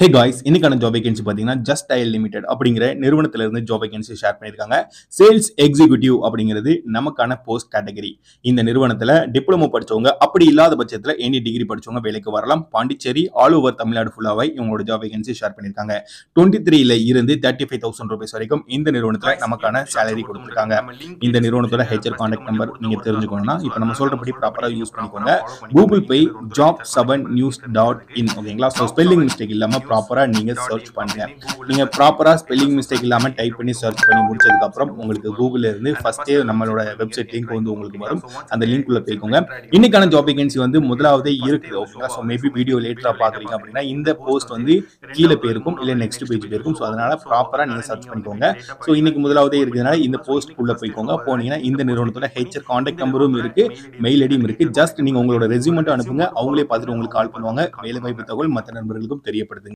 ஹே guys இன்னைக்கான job vacancy பார்த்தீங்கன்னா just dial limited அப்படிங்கிற நிறுவனத்துல இருந்து ஜாப் வேகன்சி ஷேர் பண்ணியிருக்காங்க சேல்ஸ் எக்ஸிக்யூட்டிவ் அப்படிங்கிறது நமக்கான போஸ்ட் கேட்டகரி இந்த நிறுவனத்துல டிப்ளமோ படிச்சவங்க அப்படி இல்லாத பட்சத்துல எனி டிகிரி படிச்சவங்க வேலைக்கு வரலாம் பாண்டிச்சேரி ஆல் ஓவர் தமிழ்நாடு ஃபுல்லாவே இவங்களோட ஜாப் வேகன்சி ஷேர் பண்ணியிருக்காங்க டுவெண்ட்டி த்ரீல இருந்து தேர்ட்டி ஃபைவ் தௌசண்ட் ருபீஸ் வரைக்கும் இந்த நிறுவனத்துல நமக்கான சேலரி கொடுத்துருக்காங்க இந்த நிறுவனத்தோட ஹெச்ஆர் கான்டாக்ட் நம்பர் நீங்க தெரிஞ்சுக்கணும்னா இப்போ நம்ம சொல்றபடி ப்ராப்பரா யூஸ் பண்ணிக்கோங்க Google pay job seven news dot in ஓகேங்களா ஸோ ஸ்பெல்லிங் மிஸ்டேக் இல்லாம ப்ராப்பரா நீங்க சர்ச் பண்ணுங்க நீங்க ப்ராப்பரா ஸ்பெல்லிங் மிஸ்டேக் இல்லாம டைப் பண்ணி சர்ச் பண்ணி முடிச்சதுக்கு அப்புறம் உங்களுக்கு கூகுள்ல இருந்து ஃபர்ஸ்டே நம்மளோட வெப்சைட் லிங்க் வந்து உங்களுக்கு வரும் அந்த லிங்க் உள்ள போய்க்கோங்க இன்னைக்கான ஜாப் வேகன்சி வந்து முதலாவதே இருக்கு ஓகேங்களா ஸோ மேபி வீடியோ லேட்டரா பாக்குறீங்க அப்படின்னா இந்த போஸ்ட் வந்து கீழே போயிருக்கும் இல்ல நெக்ஸ்ட் பேஜ் போயிருக்கும் ஸோ அதனால ப்ராப்பரா நீங்க சர்ச் பண்ணிக்கோங்க ஸோ இன்னைக்கு முதலாவதே இருக்கிறதுனால இந்த போஸ்ட் உள்ள போய்க்கோங்க போனீங்கன்னா இந்த நிறுவனத்தோட ஹெச்ஆர் கான்டாக்ட் நம்பரும் இருக்கு மெயில் ஐடியும் இருக்கு ஜஸ்ட் நீங்க உங்களோட ரெசியூமெண்ட் அனுப்புங்க அவங்களே பார்த்துட்டு உங்களுக்கு கால் பண்ணுவாங்க வேலை வாய்ப்பு தகவல் மற்ற நண்பர்களுக்கும் தெரியப்படுத்துங்க